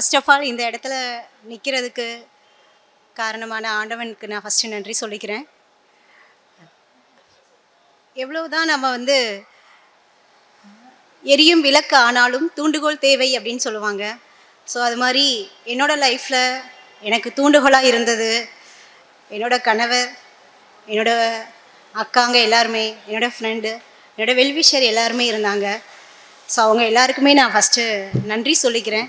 First of all இந்த இடத்துல நிற்கிறதுக்கு காரணமான ஆண்டவனுக்கு நான் ஃபஸ்ட்டு நன்றி சொல்லிக்கிறேன் எவ்வளவுதான் நம்ம வந்து எரியும் விளக்கு ஆனாலும் தூண்டுகோல் தேவை அப்படின்னு சொல்லுவாங்க ஸோ அது மாதிரி என்னோட லைஃப்பில் எனக்கு தூண்டுகோலாக இருந்தது என்னோட கணவர் என்னோட அக்காங்க எல்லாருமே என்னோட ஃப்ரெண்டு என்னோட வெல்விஷர் எல்லாருமே இருந்தாங்க ஸோ அவங்க எல்லாருக்குமே நான் ஃபஸ்ட்டு நன்றி சொல்லிக்கிறேன்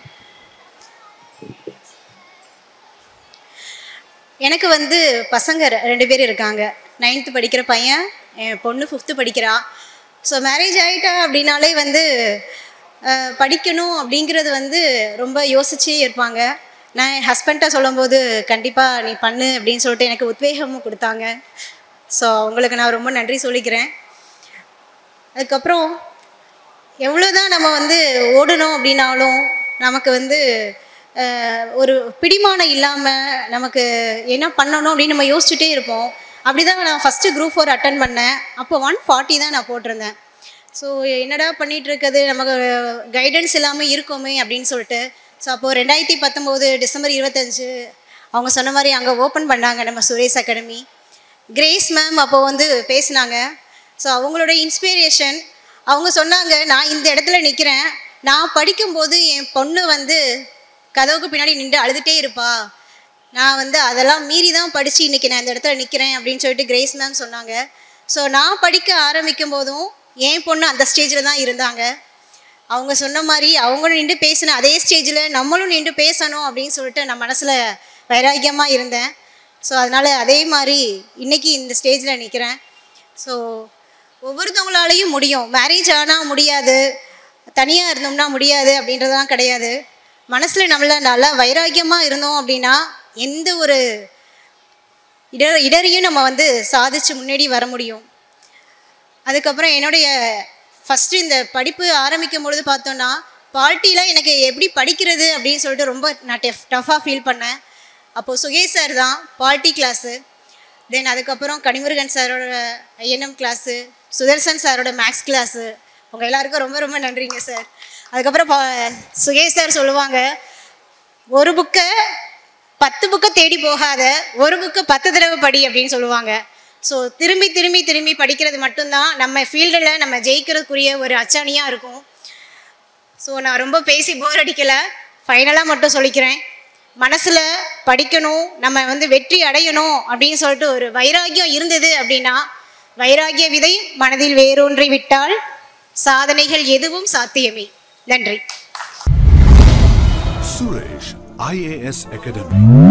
எனக்கு வந்து பசங்க ரெ- ரெண்டு பேர் இருக்காங்க நைன்த்து படிக்கிற பையன் என் பொண்ணு ஃபிஃப்த்து படிக்கிறா ஸோ மேரேஜ் ஆகிட்டா அப்படின்னாலே வந்து அஹ், படிக்கணும் அப்படிங்கிறது வந்து ரொம்ப யோசிச்சே இருப்பாங்க நான் என் ஹஸ்பண்ட்டை சொல்லும்போது கண்டிப்பாக நீ பண்ணு அப்படின்னு சொல்லிட்டு எனக்கு உத்வேகமும் கொடுத்தாங்க ஸோ அவங்களுக்கு நான் ரொம்ப நன்றி சொல்லிக்கிறேன் அதுக்கப்புறம் எவ்வளோதான் நம்ம வந்து ஓடணும் அப்படின்னாலும் நமக்கு வந்து அஹ், ஒரு பிடிமானம் இல்லாமல் நமக்கு என்ன பண்ணணும் அப்படின்னு நம்ம யோசிச்சுட்டே இருப்போம் அப்படி தான் நான் ஃபஸ்ட்டு குரூப் ஃபோர் அட்டன் பண்ணேன் அப்போ ஒன் ஃபார்ட்டி தான் நான் போட்டிருந்தேன் ஸோ என்னடா பண்ணிட்டு இருக்குது நமக்கு கைடன்ஸ் இல்லாமல் இருக்கோமே அப்படின்னு சொல்லிட்டு ஸோ அப்போது ரெண்டாயிரத்தி பத்தொம்போது டிசம்பர் இருபத்தஞ்சு அவங்க சொன்ன மாதிரி அங்கே ஓப்பன் பண்ணாங்க நம்ம சுரேஷ் அகாடமி கிரேஸ் மேம் அப்போ வந்து பேசினாங்க ஸோ அவங்களோட இன்ஸ்பிரேஷன் அவங்க சொன்னாங்க நான் இந்த இடத்துல நிற்கிறேன் நான் படிக்கும்போது என் பொண்ணு வந்து கதவுக்கு பின்னாடி நின்று அழுதுகிட்டே இருப்பா நான் வந்து அதெல்லாம் மீறி தான் படித்து இன்றைக்கி நான் இந்த இடத்துல நிற்கிறேன் அப்படின்னு சொல்லிட்டு கிரேஸ் மேம் சொன்னாங்க ஸோ நான் படிக்க ஆரம்பிக்கும் போதும் என் பொண்ணு அந்த ஸ்டேஜில் தான் இருந்தாங்க அவங்க சொன்ன மாதிரி அவங்களும் நின்று பேசின அதே ஸ்டேஜில் நம்மளும் நின்று பேசணும் அப்படின்னு சொல்லிட்டு நான் மனசில் வைராக்கியமாக இருந்தேன் ஸோ அதனால் அதே மாதிரி இன்றைக்கி இந்த ஸ்டேஜில் நிற்கிறேன் ஸோ ஒவ்வொருத்தவங்களாலையும் முடியும் மேரேஜ் ஆனால் முடியாது தனியாக இருந்தோம்னா முடியாது அப்படின்றதெல்லாம் கிடையாது மனசில் நம்மள நல்லா வைராக்கியமாக இருந்தோம் அப்படின்னா எந்த ஒரு இட இடரையும் நம்ம வந்து சாதிச்சு முன்னாடி வர முடியும் அதுக்கப்புறம் என்னுடைய ஃபஸ்ட்டு இந்த படிப்பு ஆரம்பிக்கும் பொழுது பார்த்தோன்னா பால்ட்டியில் எனக்கு எப்படி படிக்கிறது அப்படின்னு சொல்லிட்டு ரொம்ப நான் டெஃப் டஃப்பாக ஃபீல் பண்ணேன் அப்போது சுகேஷ் சார் தான் பால்ட்டி கிளாஸு தென் அதுக்கப்புறம் கனிமுருகன் சாரோட ஐஎன்எம் கிளாஸு சுதர்சன் சாரோட மேக்ஸ் கிளாஸு உங்கள் எல்லாருக்கும் ரொம்ப ரொம்ப நன்றிங்க சார் அதுக்கப்புறம் பா- சுகேஷ் சார் சொல்லுவாங்க ஒரு புக்கை பத்து புக்கை தேடி போகாத ஒரு புக்கை பத்து தடவை படி அப்படின்னு சொல்லுவாங்க ஸோ திரும்பி திரும்பி திரும்பி படிக்கிறது மட்டும்தான் நம்ம ஃபீல்டில் நம்ம ஜெயிக்கிறதுக்குரிய ஒரு அச்சாணியாக இருக்கும் ஸோ நான் ரொம்ப பேசி போர் அடிக்கலை ஃபைனலாக மட்டும் சொல்லிக்கிறேன் மனசில் படிக்கணும் நம்ம வந்து வெற்றி அடையணும் அப்படின்னு சொல்லிட்டு ஒரு வைராகியம் இருந்தது அப்படின்னா வைராகிய விதை மனதில் வேரூன்றி விட்டால் சாதனைகள் எதுவும் சாத்தியமே நன்றி Suresh IAS Academy.